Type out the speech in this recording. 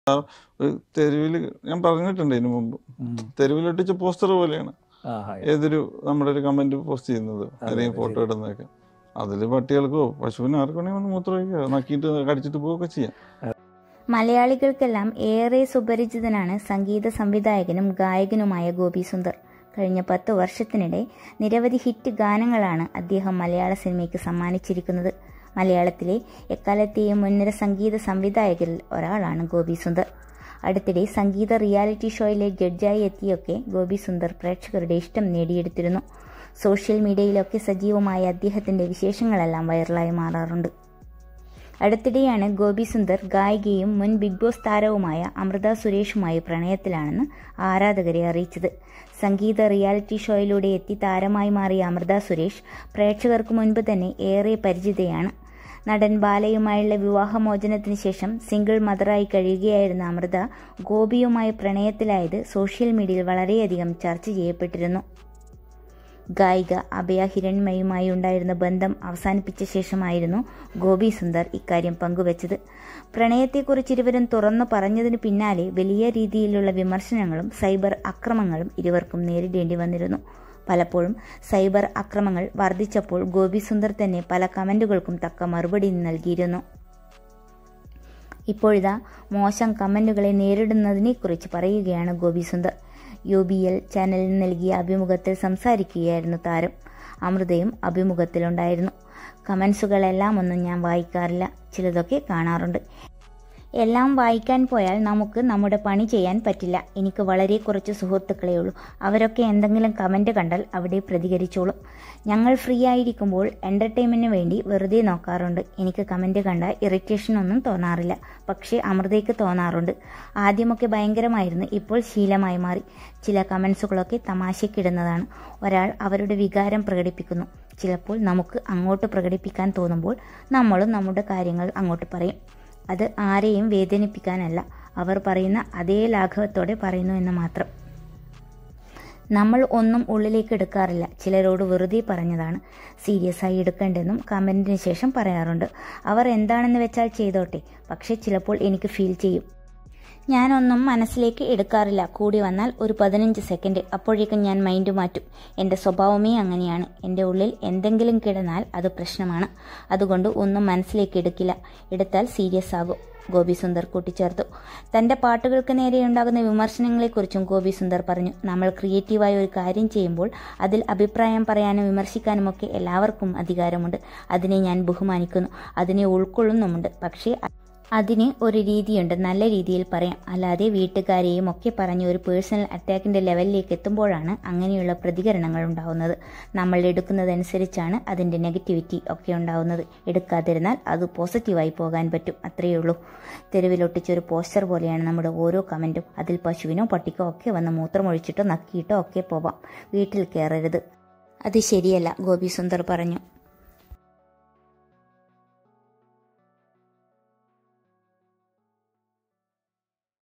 തെരുവിൽ ഞാൻ പറഞ്ഞിട്ടുണ്ട് ഇതിനു മുമ്പ് തെരുവിലൊട്ടിച്ച പോസ്റ്റർ പോലെയാണ് ആഹാ ഏതൊരു നമ്മുടെ ഒരു കമന്റ് പോസ്റ്റ് ചെയ്യുന്നത് അല്ലെങ്കിൽ ഫോട്ടോ ഇടുന്നതൊക്കെ അതിൽ പട്ടികൾക്കോ പശുവിനോ ആർക്കാണെങ്കിൽ വന്ന് മൂത്രമൊഴിക്കുക നക്കിയിട്ട് കടിച്ചിട്ട് പോവുകയൊക്കെ ചെയ്യാം മലയാളികൾക്കെല്ലാം ഏറെ സുപരിചിതനാണ് സംഗീത സംവിധായകനും ഗായകനുമായ ഗോപി സുന്ദർ കഴിഞ്ഞ പത്ത് വർഷത്തിനിടെ നിരവധി ഹിറ്റ് ഗാനങ്ങളാണ് അദ്ദേഹം മലയാള സിനിമയ്ക്ക് സമ്മാനിച്ചിരിക്കുന്നത് മലയാളത്തിലെ എക്കാലത്തെയും മുൻനിര സംഗീത സംവിധായകരിൽ ഒരാളാണ് ഗോപി സുന്ദർ അടുത്തിടെ സംഗീത റിയാലിറ്റി ഷോയിലെ ജഡ്ജായി എത്തിയൊക്കെ ഗോപി സുന്ദർ പ്രേക്ഷകരുടെ ഇഷ്ടം നേടിയെടുത്തിരുന്നു സോഷ്യൽ മീഡിയയിലൊക്കെ സജീവമായ അദ്ദേഹത്തിന്റെ വിശേഷങ്ങളെല്ലാം വൈറലായി മാറാറുണ്ട് അടുത്തിടെയാണ് ഗോപി സുന്ദർ ഗായികയും മുൻ ബിഗ് ബോസ് താരവുമായ അമൃത സുരേഷുമായി പ്രണയത്തിലാണെന്ന് ആരാധകരെ അറിയിച്ചത് സംഗീത റിയാലിറ്റി ഷോയിലൂടെ എത്തി താരമായി മാറിയ അമൃത സുരേഷ് പ്രേക്ഷകർക്ക് മുൻപ് തന്നെ ഏറെ പരിചിതയാണ് നടൻ ബാലയുമായുള്ള വിവാഹമോചനത്തിന് ശേഷം സിംഗിൾ മദറായി കഴിയുകയായിരുന്ന അമൃത ഗോപിയുമായി പ്രണയത്തിലായത് സോഷ്യൽ മീഡിയയിൽ വളരെയധികം ചർച്ച ചെയ്യപ്പെട്ടിരുന്നു ഗായിക അഭയ ഹിരൺമയുമായി ഉണ്ടായിരുന്ന ബന്ധം അവസാനിപ്പിച്ച ശേഷമായിരുന്നു ഗോപി സുന്ദർ ഇക്കാര്യം പങ്കുവച്ചത് പ്രണയത്തെക്കുറിച്ച് ഇരുവരും തുറന്നു പറഞ്ഞതിന് പിന്നാലെ വലിയ രീതിയിലുള്ള വിമർശനങ്ങളും സൈബർ അക്രമങ്ങളും ഇരുവർക്കും നേരിടേണ്ടി വന്നിരുന്നു പലപ്പോഴും സൈബർ അക്രമങ്ങൾ വർദ്ധിച്ചപ്പോൾ ഗോപി സുന്ദർ തന്നെ പല കമന്റുകൾക്കും തക്ക മറുപടി നൽകിയിരുന്നു ഇപ്പോഴിതാ മോശം കമന്റുകളെ നേരിടുന്നതിനെക്കുറിച്ച് പറയുകയാണ് Gopi Sundar U B L ചാനലിന് നൽകിയ അഭിമുഖത്തിൽ സംസാരിക്കുകയായിരുന്നു താരം അമൃതയും അഭിമുഖത്തിലുണ്ടായിരുന്നു കമൻസുകളെല്ലാം ഒന്നും ഞാൻ വായിക്കാറില്ല ചിലതൊക്കെ കാണാറുണ്ട് എല്ലാം വായിക്കാൻ പോയാൽ നമുക്ക് നമ്മുടെ പണി ചെയ്യാൻ പറ്റില്ല എനിക്ക് വളരെ കുറച്ച് സുഹൃത്തുക്കളേ ഉള്ളൂ അവരൊക്കെ എന്തെങ്കിലും കമൻറ്റ് കണ്ടാൽ അവിടെ പ്രതികരിച്ചോളും ഞങ്ങൾ ഫ്രീ ആയിരിക്കുമ്പോൾ എൻ്റർടൈൻമെൻറ്റിന് വേണ്ടി വെറുതെ നോക്കാറുണ്ട് എനിക്ക് കമൻറ്റ് കണ്ടാൽ ഇറിറ്റേഷൻ ഒന്നും തോന്നാറില്ല പക്ഷേ അമൃതയ്ക്ക് തോന്നാറുണ്ട് ആദ്യമൊക്കെ ഭയങ്കരമായിരുന്നു ഇപ്പോൾ ശീലമായി മാറി ചില കമൻസുകളൊക്കെ തമാശയ്ക്കിടുന്നതാണ് ഒരാൾ അവരുടെ വികാരം പ്രകടിപ്പിക്കുന്നു ചിലപ്പോൾ നമുക്ക് അങ്ങോട്ട് പ്രകടിപ്പിക്കാൻ തോന്നുമ്പോൾ നമ്മളും നമ്മുടെ കാര്യങ്ങൾ അങ്ങോട്ട് പറയും അത് ആരെയും വേദനിപ്പിക്കാനല്ല അവർ പറയുന്ന അതേ ലാഘവത്തോടെ പറയുന്നു എന്ന് മാത്രം നമ്മൾ ഒന്നും ഉള്ളിലേക്ക് എടുക്കാറില്ല ചിലരോട് വെറുതെ പറഞ്ഞതാണ് സീരിയസ് ആയി എടുക്കേണ്ടെന്നും കമൻറ്റിന് ശേഷം പറയാറുണ്ട് അവർ എന്താണെന്ന് വെച്ചാൽ ചെയ്തോട്ടെ പക്ഷെ ചിലപ്പോൾ എനിക്ക് ഫീൽ ചെയ്യും ഞാനൊന്നും മനസ്സിലേക്ക് എടുക്കാറില്ല കൂടി വന്നാൽ ഒരു പതിനഞ്ച് സെക്കൻഡ് അപ്പോഴേക്കും ഞാൻ മൈൻഡ് മാറ്റും എൻ്റെ സ്വഭാവമേ അങ്ങനെയാണ് എൻ്റെ ഉള്ളിൽ എന്തെങ്കിലും കിടന്നാൽ അത് പ്രശ്നമാണ് അതുകൊണ്ട് ഒന്നും മനസ്സിലേക്ക് എടുക്കില്ല എടുത്താൽ സീരിയസ് ആകും ഗോപി സുന്ദർ കൂട്ടിച്ചേർത്തു തന്റെ പാട്ടുകൾക്ക് നേരെയുണ്ടാകുന്ന വിമർശനങ്ങളെക്കുറിച്ചും ഗോപി സുന്ദർ പറഞ്ഞു നമ്മൾ ക്രിയേറ്റീവായ ഒരു കാര്യം ചെയ്യുമ്പോൾ അതിൽ അഭിപ്രായം പറയാനും വിമർശിക്കാനുമൊക്കെ എല്ലാവർക്കും അധികാരമുണ്ട് അതിനെ ഞാൻ ബഹുമാനിക്കുന്നു അതിനെ ഉൾക്കൊള്ളുന്നുമുണ്ട് പക്ഷേ അതിന് ഒരു രീതിയുണ്ട് നല്ല രീതിയിൽ പറയാം അല്ലാതെ വീട്ടുകാരെയും ഒക്കെ പറഞ്ഞ് ഒരു പേഴ്സണൽ അറ്റാക്കിന്റെ ലെവലിലേക്ക് എത്തുമ്പോഴാണ് അങ്ങനെയുള്ള പ്രതികരണങ്ങൾ ഉണ്ടാവുന്നത് നമ്മൾ എടുക്കുന്നതനുസരിച്ചാണ് അതിന്റെ നെഗറ്റിവിറ്റി ഒക്കെ ഉണ്ടാവുന്നത് എടുക്കാതിരുന്നാൽ അത് പോസിറ്റീവായി പോകാൻ പറ്റും അത്രയേ ഉള്ളൂ തെരുവിലൊട്ടിച്ചൊരു പോസ്റ്റർ പോലെയാണ് നമ്മുടെ ഓരോ കമന്റും അതിൽ പശുവിനോ പട്ടിക്കോ ഒക്കെ വന്ന് മൂത്രമൊഴിച്ചിട്ടോ നക്കിയിട്ടോ ഒക്കെ പോവാം വീട്ടിൽ കയറരുത് അത് ശരിയല്ല ഗോപി സുന്ദർ പറഞ്ഞു